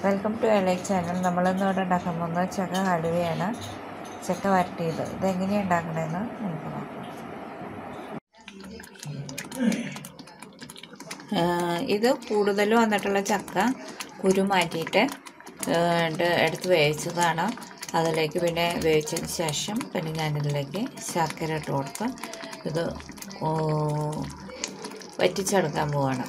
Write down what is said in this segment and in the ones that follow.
welcome to എലൈക് channel നമ്മളിന്ന് ഇവിടെ ഉണ്ടാക്കാൻ പോകുന്നത് ചക്ക ഹലുവയാണ് ചക്ക വരട്ടിയത് ഇതെങ്ങനെയാണ് ഉണ്ടാക്കണതെന്ന് നമുക്ക് നോക്കാം ആഹ് ഇത് കൂടുതൽ വന്നിട്ടുള്ള ചക്ക കുരു മാറ്റിയിട്ട് ആഹ് ഇത് എടുത്ത് വേവിച്ചതാണ് അതിലേക്ക് പിന്നെ വേവിച്ചതിന് ശേഷം പിന്നെ ഞാനിതിലേക്ക് ശർക്കര ഇട്ട് കൊടുത്ത് ഇത് ഓ, വറ്റിച്ചെടുക്കാൻ പോവാണ്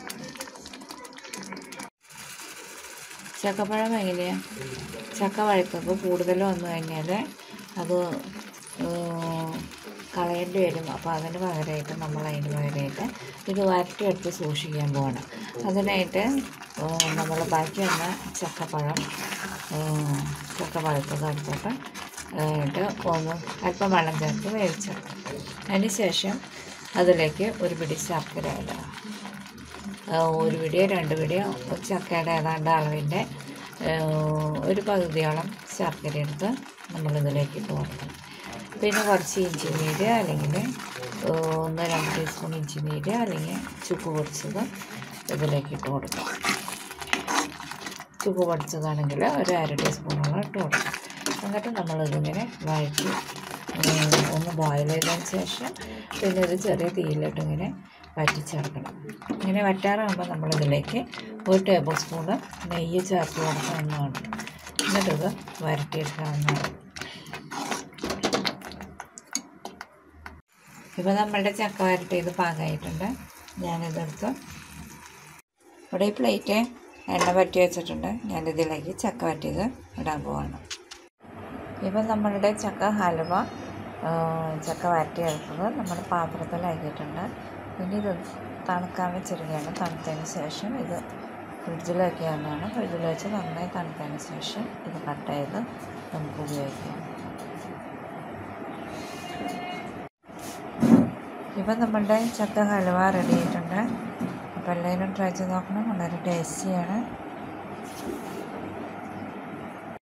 ചക്കപ്പഴം എങ്ങനെയാണ് ചക്ക വഴുക്കുമ്പോൾ കൂടുതൽ വന്നു കഴിഞ്ഞാൽ അത് ഏർ, കളയേണ്ടി വരും അപ്പോൾ അതിന് പകരമായിട്ട് നമ്മൾ അതിന് പകരമായിട്ട് ഇത് വരട്ടിയെടുത്ത് സൂക്ഷിക്കാൻ പോകണം അതിനായിട്ട് നമ്മൾ ബാക്കി വന്ന ചക്കപ്പഴം ഏർ, ചക്ക പഴുത്തത് എടുത്തിട്ട് ഇട്ട് ഒന്ന് അല്പം വെള്ളം ചേർത്ത് വേവിച്ചെടുക്കും അതിന് ശേഷം അതിലേക്ക് ഒരു പിടി ശർക്കര ഇടുക ആ, ഒരു പിടിയോ രണ്ട് പിടിയോ ചക്കയുടെ ഏതാണ്ട് അളവിൻ്റെ ഒരു പകുതിയോളം ശർക്കര എടുത്ത് നമ്മളിതിലേക്ക് ഇട്ട് കൊടുക്കണം പിന്നെ കുറച്ച് ഇഞ്ചി നീര് അല്ലെങ്കിൽ ഒന്ന് രണ്ട് ടീസ്പൂൺ ഇഞ്ചി നീര് അല്ലെങ്കിൽ ചുക്ക് പൊടിച്ചത് ഇതിലേക്ക് ഇട്ട് കൊടുക്കാം ചുക്ക് പൊടിച്ചതാണെങ്കിൽ ഒരു അര ടീസ്പൂണോളം ഇട്ട് കൊടുക്കാം എന്നിട്ട് നമ്മളിതിങ്ങനെ വഴറ്റി ഉം, ഒന്ന് ബോയിൽ ചെയ്തതിന് ശേഷം പിന്നെ ഇത് ചെറിയ തീയിലിട്ട് ഇങ്ങനെ വറ്റിച്ചെടുക്കണം ഇങ്ങനെ വറ്റാറാകുമ്പോൾ നമ്മളിതിലേക്ക് ഒരു ടേബിൾ സ്പൂണ് നെയ്യ് ചേർത്ത് കൊടുക്കാവുന്നതാണ് എന്നിട്ടിത് വരട്ടിയെടുക്കാവുന്നതാണ് ഇപ്പോൾ നമ്മളുടെ ചക്ക വരട്ടിയത് പാകമായിട്ടുണ്ട് ഞാനിതെടുത്ത് ഇവിടെ ഈ പ്ലേറ്റ് എണ്ണ പറ്റി വെച്ചിട്ടുണ്ട് ഞാനിതിലേക്ക് ചക്ക വരട്ടിയത് ഇടാൻ പോവാണ് ഇപ്പം നമ്മളുടെ ചക്ക ഹലുവ ആ, ചക്ക വരട്ടിയെടുത്തത് നമ്മുടെ പാത്രത്തിലാക്കിയിട്ടുണ്ട് പിന്നെ ഇത് തണുക്കാൻ വെച്ചിരിക്കുകയാണ് തണുത്തതിന് ശേഷം ഇത് ഫ്രിഡ്ജിൽ വയ്ക്കാവുന്നതാണ് ഫ്രിഡ്ജിൽ വെച്ച് നന്നായി തണുത്തതിന് ശേഷം ഇത് കട്ട് ചെയ്ത് നമുക്ക് ഉപയോഗിക്കാം ഇപ്പം നമ്മളുടെ ചക്ക ഹലുവ റെഡി ആയിട്ടുണ്ട് അപ്പോൾ എല്ലാവരും ട്രൈ ചെയ്ത് നോക്കണം വളരെ ടേസ്റ്റിയാണ്